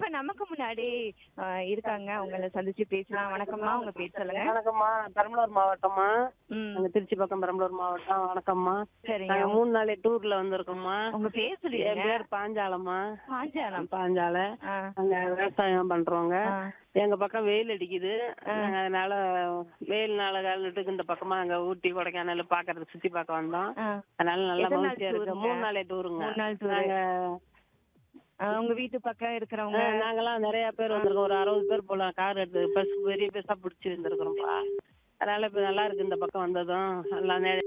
நமக்கு முன்னாடி ஆ, இருக்காங்க அவங்கள சந்திச்சு பேசலாம் வணக்கம்மா உங்க பேர் சொல்லுங்க வணக்கம்மா பெரம்பலூர் மாவட்டம்மா ம் நாங்க திருச்சி பக்கம் பெரம்பலூர் மாவட்டம் வணக்கம்மா சரிங்க நாங்க மூணு நாள் டூர்ல வந்திருக்கோம்மா உங்க பேர் என் சொல்லுங்க பேர் பாஞ்சாலம்மா பாஞ்சாலம் பாஞ்சால ஆ நாங்க விவசாயம் பண்றோங்க ஆ. எங்க பக்கம் வெயில் அடிக்குது நாங்க அதனால வெயில் நாள காலத்துக்கு இந்த பக்கமா அங்க ஊட்டி கொடைக்கானல் பாக்குறது சுத்தி பார்க்க வந்தோம் ஆ. அதனால நல்லா எத்தனை நாள் மகிழ்ச்சியா இருக்கு டூருங்க? மூணு நாளே டூருங்க மூணு நாள் tour. நாங்க ஆ, உங்க வீட்டு பக்கம் இருக்கிறவங்க ஆ, நாங்கெல்லாம் நிறைய பேர் வந்திருக்கோம் ஒரு அறுபது பேர் போல கார் எடுத்து பஸ் பெரிய பஸ்ஸா பிடிச்சி வந்திருக்கிறோம்ப்பா அதனால இப்ப நல்லா இருக்கு இந்த பக்கம் வந்ததும் நல்லா நே-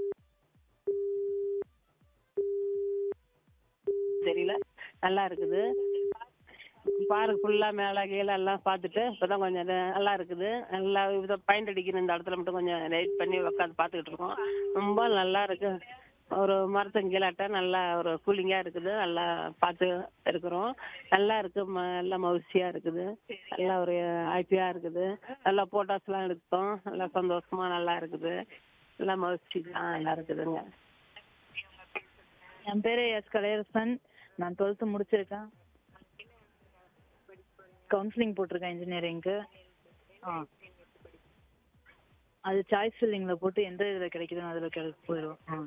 தெரியல நல்லா இருக்குது பார்க் ஃபுல்லா மேல கீழே எல்லாம் பார்த்துட்டு இப்பதான் கொஞ்சம் நே- நல்லா இருக்குது நல்லா இதை பாயிண்ட் அடிக்கிற இந்த இடத்துல மட்டும் கொஞ்சம் லைட் பண்ணி உட்காந்து பார்த்துக்கிட்டு இருக்கோம் ரொம்ப நல்லா இருக்கு ஒரு மரத்துக்கு கீழாட்ட நல்லா ஒரு கூலிங்கா இருக்குது நல்லா பார்த்து இருக்கிறோம் நல்லா இருக்கு ம- நல்லா மகிழ்ச்சியா இருக்குது நல்லா ஒரு ஹாப்பியா இருக்குது நல்லா போட்டோஸ் எல்லாம் எடுத்தோம் நல்லா சந்தோஷமா நல்லா இருக்குது நல்லா மகிழ்ச்சி தான் நல்லா இருக்குதுங்க என் பேரு எஸ் கலையரசன் நான் டுவெல்த்து முடிச்சிருக்கேன் கவுன்சிலிங் போட்டிருக்கேன் இன்ஜினியரிங்க்கு ஆ அது சாய்ஸ் ஃபில்லிங்ல போட்டு எந்த இதில் கிடைக்குதுன்னு அதில் கிடை போயிடும் ஆ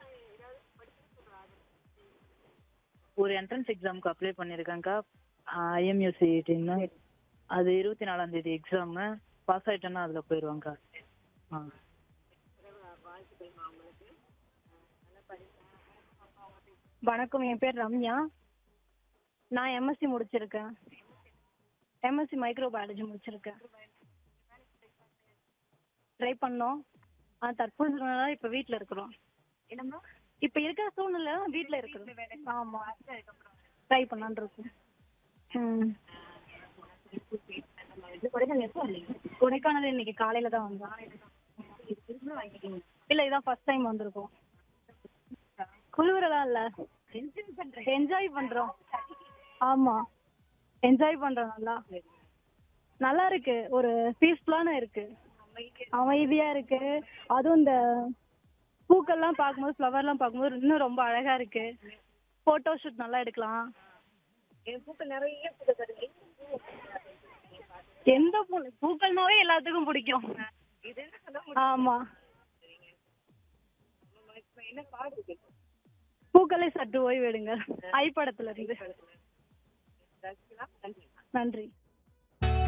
ஒரு என்ட்ரன்ஸ் எக்ஸாமுக்கு அப்ளை பண்ணியிருக்கேன்க்கா ஐஎம்யூசிடின்னு அது இருபத்தி நாலாம் தேதி எக்ஸாமு பாஸ் ஆயிட்டேன்னா அதில் போயிடுவாங்க்கா ஆ வணக்கம் என் பேர் ரம்யா நான் எம்எஸ்சி முடிச்சிருக்கேன் எம்எஸ்சி மைக்ரோ பயாலஜி முடிச்சிருக்கேன் ட்ரை பண்ணோம் ஆ தற்போது சூழ்நிலை இப்போ வீட்டில் இருக்கிறோம் இப்போ இருக்கிற சூழ்நிலை வீட்டில் இருக்கிறோம் ஆமாம் ட்ரை பண்ணலான்னு இருக்கோம் ம் கொடைக்கானல் இன்னைக்கு காலையில தான் வந்தோம் இல்ல இதான் ஃபர்ஸ்ட் டைம் வந்திருக்கோம் குளிரெல்லாம் இல்ல என்ஜாய் பண்றோம் ஆமா என்ஜாய் பண்றோம் நல்லா நல்லா இருக்கு ஒரு பீஸ்ஃபுல்லான இருக்கு அமைதியா இருக்கு அதுவும் இந்த பூக்கள்லாம் பார்க்கும்போது ஃப்ளவர்லாம் பார்க்கும்போது இன்னும் ரொம்ப அழகா இருக்கு போட்டோ ஷூட் நல்லா எடுக்கலாம் எந்த பூ பூக்கள்னாவே எல்லாத்துக்கும் பிடிக்கும் ஆமா பூக்களை சற்று ஓய்வெடுங்க ஐ படத்துல இருந்து நன்றி